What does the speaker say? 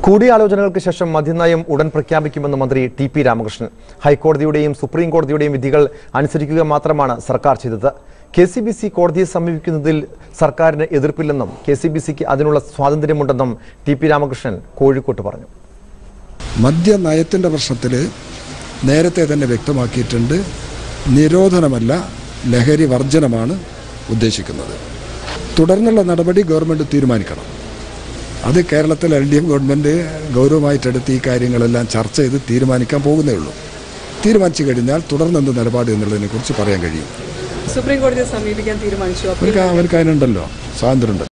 കൂടിയാലോചനകൾക്ക് ശേഷം മദ്യനയം ഉടൻ പ്രഖ്യാപിക്കുമെന്ന് മന്ത്രി ടി പി രാമകൃഷ്ണൻ ഹൈക്കോടതിയുടെയും സുപ്രീം കോടതിയുടെയും വിധികൾ അനുസരിക്കുക മാത്രമാണ് സർക്കാർ ചെയ്തത് കെ സി ബി സി കോടതിയെ സമീപിക്കുന്നതിൽ സർക്കാരിന് എതിർപ്പില്ലെന്നും കെ സി ബി സിക്ക് അതിനുള്ള സ്വാതന്ത്ര്യമുണ്ടെന്നും ടി പി രാമകൃഷ്ണൻ കോഴിക്കോട്ട് പറഞ്ഞു മദ്യനയത്തിൻ്റെ പ്രശ്നത്തിൽ നേരത്തെ തന്നെ വ്യക്തമാക്കിയിട്ടുണ്ട് നിരോധനമല്ല ലഹരി വർജനമാണ് ഉദ്ദേശിക്കുന്നത് തുടർന്നുള്ള നടപടി ഗവൺമെൻറ് തീരുമാനിക്കണം അത് കേരളത്തിൽ എൽ ഡി എഫ് ഗവൺമെൻറ് ഗൗരവമായിട്ടെടുത്ത് ഈ കാര്യങ്ങളെല്ലാം ചർച്ച ചെയ്ത് തീരുമാനിക്കാൻ പോകുന്നേ ഉള്ളൂ തീരുമാനിച്ചു കഴിഞ്ഞാൽ തുടർന്നെന്ത് നിലപാട് എന്നുള്ളതിനെക്കുറിച്ച് പറയാൻ കഴിയും സുപ്രീം കോടതിയെ സമീപിക്കാൻ തീരുമാനിച്ചു അപ്പോൾ അവർക്ക് അവർക്ക് അതിനുണ്ടല്ലോ സ്വാതന്ത്ര്യമുണ്ട്